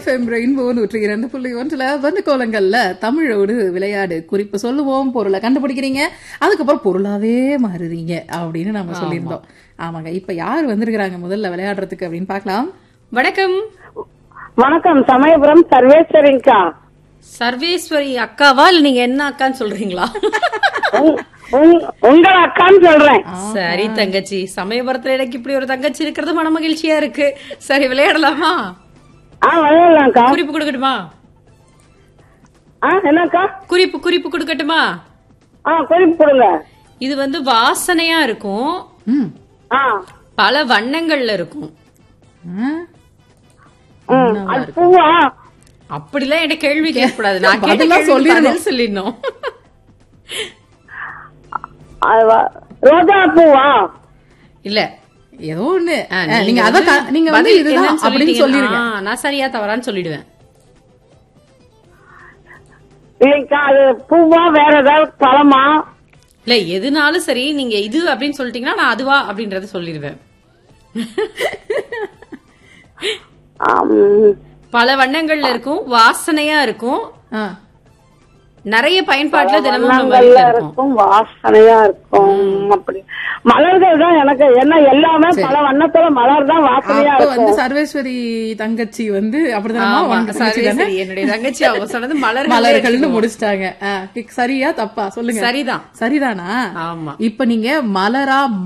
FM rainbow நூற்றி இரண்டு புள்ளி ஒன்றுல வந்து கோலங்கள்ல தமிழோடு விளையாடு குறிப்பு சொல்லுவோம் பொருளை கண்டுபிடிக்கிறீங்க அதுக்கப்புறம் பொருளாவே மாறுறீங்க அப்படின்னு நம்ம சொல்லியிருந்தோம் ஆமாங்க இப்ப யார் வந்திருக்கிறாங்க முதல்ல விளையாடுறதுக்கு அப்படின்னு பார்க்கலாம் வணக்கம் வணக்கம் சமயபுரம் சர்வேஸ்வரிங்கக்கா சர்வேஸ்வரி அக்காவா இல்ல நீங்க என்ன அக்கான்னு சொல்றீங்களா உங்- உங்- உங்கள் அக்கான்னு சொல்றேன் சரி தங்கச்சி சமயபுரத்துல எனக்கு இப்படி ஒரு தங்கச்சி இருக்கிறது மன மகிழ்ச்சியா இருக்கு சரி விளையாடலாமா ஆ விளையாடலாம்க்கா குறிப்பு கொடுக்கட்டுமா ஆ என்னக்கா குறிப்பு குறிப்பு கொடுக்கட்டுமா ஆ குறிப்பு கொடுங்க இது வந்து வாசனையா இருக்கும் ம் ஆ பல வண்ணங்கள்ல இருக்கும் ஆ? ம் அது பூவா அப்படிலாம் என்கிட்ட கேள்வி கேட்கக்கூடாது நான் கேட்ட பதிலா கேள்விக்கு சொல்லிடணும். பதில் சொல்லிடணும் அது வ- ரோஜா பூவா இல்ல ஏதோ ஒண்ணு ஆ, ஆ, நீங்க அத வந்து க- நீங்க வந்து பதில் இதுதான் என்னன்னு அப்படின்னு சொல்லிட்டீங்க. சொல்லிருங்க ஆ, நான் சரியா தவறான்னு சொல்லிடுவேன் இல்லைங்கக்கா அது பூவா வேற ஏதாவது பழமா இல்ல எதுனாலும் சரி நீங்க இது அப்படின்னு சொல்லிட்டீங்கன்னா நான் அதுவா அப்படின்றத சொல்லிடுவேன் ஆம், பல வண்ணங்கள்ல இருக்கும் வாசனையா இருக்கும் ஆ. நிறைய பயன்பாட்டுல தினமும் நம்ம வண்ணங்கள்ல வீட்டுல இருக்கும் இருக்கும் வாசனையா இருக்கும் அப்படி மலர்கள் தான் எனக்கு என்ன எல்லாமே பல வண்ணத்துல மலர் தான் வாசனையா அப்ப இருக்கும் வந்து சர்வேஸ்வரி தங்கச்சி வந்து அப்படிதானமா ஆமா, உங்க தங்கச்சி சரி, தானே? சரி. என்னுடைய தங்கச்சி அவங்க சொன்னது மலர்களே மலர்கள்னு வச்சுக்குவோம். முடிச்சிட்டாங்க ஆ, சரியா தப்பா சொல்லுங்க சரிதான் சரிதானா ஆமா இப்ப நீங்க மலரா